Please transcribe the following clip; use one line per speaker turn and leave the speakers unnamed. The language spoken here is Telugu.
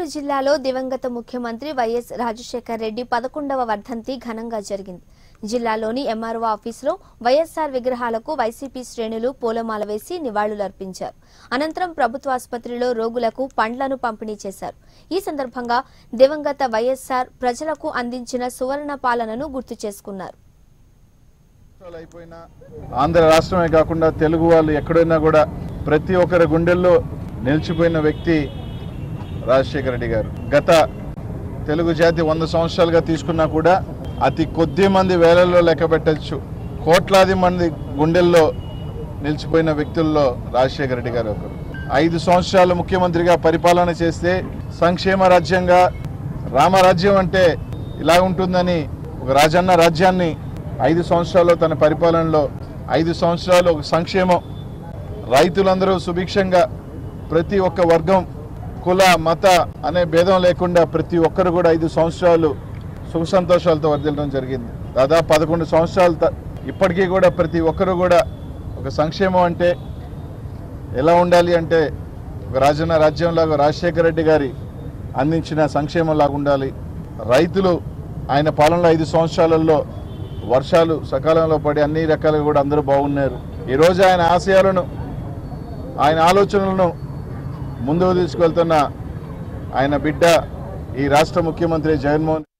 నెల్లూరు జిల్లాలో దివంగత ముఖ్యమంత్రి వైఎస్ రాజశేఖర్ రెడ్డి పదకొండవ వర్ధంతి ఘనంగా జరిగింది జిల్లాలోని ఎంఆర్ఓ ఆఫీసులో వైఎస్ఆర్ విగ్రహాలకు వైసీపీ శ్రేణులు పూలమాల వేసి నివాళులర్పించారు అనంతరం ప్రభుత్వ ఆసుపత్రిలో రోగులకు పండ్లను పంపిణీ చేశారు ఈ సందర్భంగా దివంగత వైఎస్ఆర్ ప్రజలకు అందించిన సువర్ణ పాలనను గుర్తు చేసుకున్నారు
రాష్ట్రాలు అయిపోయినా ఆంధ్ర రాష్ట్రమే కాకుండా తెలుగు వాళ్ళు ఎక్కడైనా కూడా ప్రతి ఒక్కరి గుండెల్లో నిలిచిపోయిన వ్యక్తి రాజశేఖర రెడ్డి గారు గత తెలుగు జాతి వంద సంవత్సరాలుగా తీసుకున్నా కూడా అతి కొద్ది మంది వేలల్లో లెక్క పెట్టచ్చు కోట్లాది మంది గుండెల్లో నిలిచిపోయిన వ్యక్తుల్లో రాజశేఖర రెడ్డి గారు ఒకరు ఐదు సంవత్సరాలు ముఖ్యమంత్రిగా పరిపాలన చేస్తే సంక్షేమ రాజ్యంగా రామరాజ్యం అంటే ఇలా ఉంటుందని ఒక రాజన్న రాజ్యాన్ని ఐదు సంవత్సరాలు తన పరిపాలనలో ఐదు సంవత్సరాలు ఒక సంక్షేమం రైతులందరూ సుభిక్షంగా ప్రతి ఒక్క వర్గం కుల మత అనే భేదం లేకుండా ప్రతి ఒక్కరు కూడా ఐదు సంవత్సరాలు సుఖ సంతోషాలతో వర్దిల్లడం జరిగింది దాదాపు పదకొండు సంవత్సరాలు త- ఇప్పటికీ కూడా ప్రతి ఒక్కరు కూడా ఒక సంక్షేమం అంటే ఎలా ఉండాలి అంటే ఒక రాజన్న రాజ్యంలాగా రాజశేఖర రెడ్డి గారి అందించిన సంక్షేమంలాగా ఉండాలి రైతులు ఆయన పాలనలో ఐదు సంవత్సరాలలో వర్షాలు సకాలంలో పడి అన్ని రకాలుగా కూడా అందరూ బాగున్నారు ఈరోజు ఆయన ఆశయాలను ఆయన ఆలోచనలను ముందుకు తీసుకెళ్తున్న ఆయన బిడ్డ ఈ రాష్ట్ర ముఖ్యమంత్రి జగన్మోహన్